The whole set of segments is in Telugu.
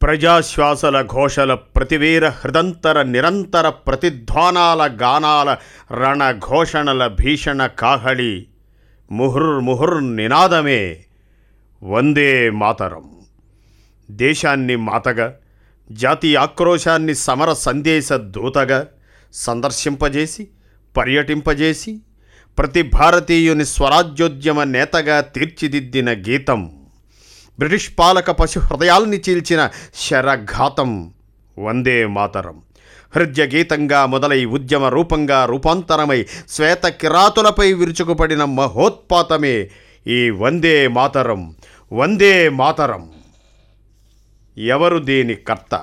ప్రజాశ్వాసల ఘోషల ప్రతివీర హృదంతర నిరంతర ప్రతిధ్వానాల గానాల రణఘోషణల భీషణ కాహళి ముహుర్ ముహుర్ నినాదమే వందే మాతరం దేశాన్ని మాతగా జాతీయ ఆక్రోశాన్ని సమర సందేశ దూతగా సందర్శింపజేసి పర్యటింపజేసి ప్రతి భారతీయుని స్వరాజ్యోద్యమ నేతగా తీర్చిదిద్దిన గీతం బ్రిటిష్ పాలక పశు హృదయాల్ని చీల్చిన శరఘాతం వందే మాతరం హృదయ గీతంగా మొదలై ఉద్యమ రూపంగా రూపాంతరమై శ్వేత కిరాతులపై విరుచుకుపడిన మహోత్పాతమే ఈ వందే మాతరం వందే మాతరం ఎవరు దీని కర్త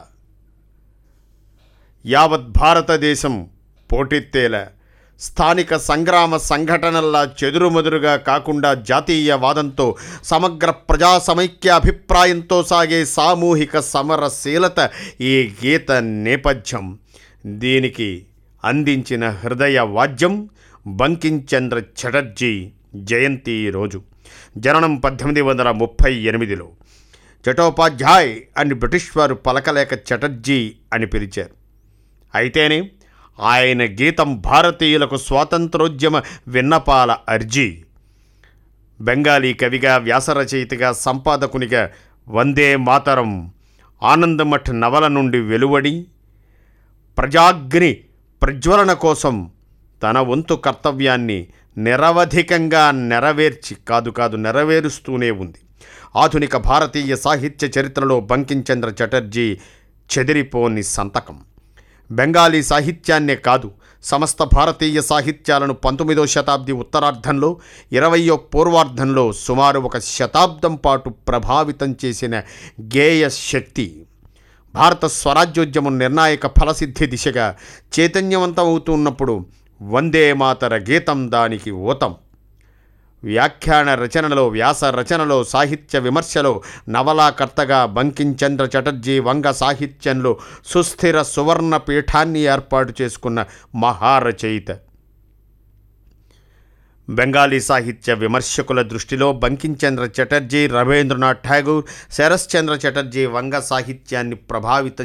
యావత్ భారతదేశం పోటెత్తేలా స్థానిక సంగ్రామ సంఘటనల్లా చెదురుమదురుగా కాకుండా జాతీయవాదంతో సమగ్ర ప్రజా సమైక్య అభిప్రాయంతో సాగే సామూహిక సమరశీలత ఈ గీత నేపథ్యం దీనికి అందించిన హృదయ వాద్యం బంకించంద్ర చటర్జీ జయంతి రోజు జననం పద్దెనిమిది వందల ముప్పై ఎనిమిదిలో చటోపాధ్యాయ్ అని బ్రిటిష్ వారు పలకలేక చటర్జీ అని పిలిచారు అయితేనే ఆయన గీతం భారతీయులకు స్వాతంత్రోద్యమ విన్నపాల అర్జీ బెంగాలీ కవిగా వ్యాసరచయితగా సంపాదకునిగా వందే మాతరం ఆనందమఠ్ నవల నుండి వెలువడి ప్రజాగ్ని ప్రజ్వలన కోసం తన వంతు కర్తవ్యాన్ని నిరవధికంగా నెరవేర్చి కాదు కాదు నెరవేరుస్తూనే ఉంది ఆధునిక భారతీయ సాహిత్య చరిత్రలో బంకించంద్ర చటర్జీ చెదిరిపోని సంతకం బెంగాలీ సాహిత్యాన్నే కాదు సమస్త భారతీయ సాహిత్యాలను పంతొమ్మిదో శతాబ్ది ఉత్తరార్ధంలో ఇరవయో పూర్వార్ధంలో సుమారు ఒక శతాబ్దం పాటు ప్రభావితం చేసిన గేయ శక్తి భారత స్వరాజ్యోద్యమం నిర్ణాయక ఫలసిద్ధి దిశగా చైతన్యవంతమవుతున్నప్పుడు వందే మాతర గీతం దానికి ఊతం వ్యాఖ్యాన రచనలో వ్యాస రచనలో సాహిత్య విమర్శలో నవలాకర్తగా బంకించంద్ర చటర్జీ వంగ సాహిత్యంలో సుస్థిర సువర్ణ పీఠాన్ని ఏర్పాటు చేసుకున్న మహారచయిత బెంగాలీ సాహిత్య విమర్శకుల దృష్టిలో బంకించంద్ర చటర్జీ రవీంద్రనాథ్ ఠాగూర్ శరశ్చంద్ర చటర్జీ వంగ సాహిత్యాన్ని ప్రభావితం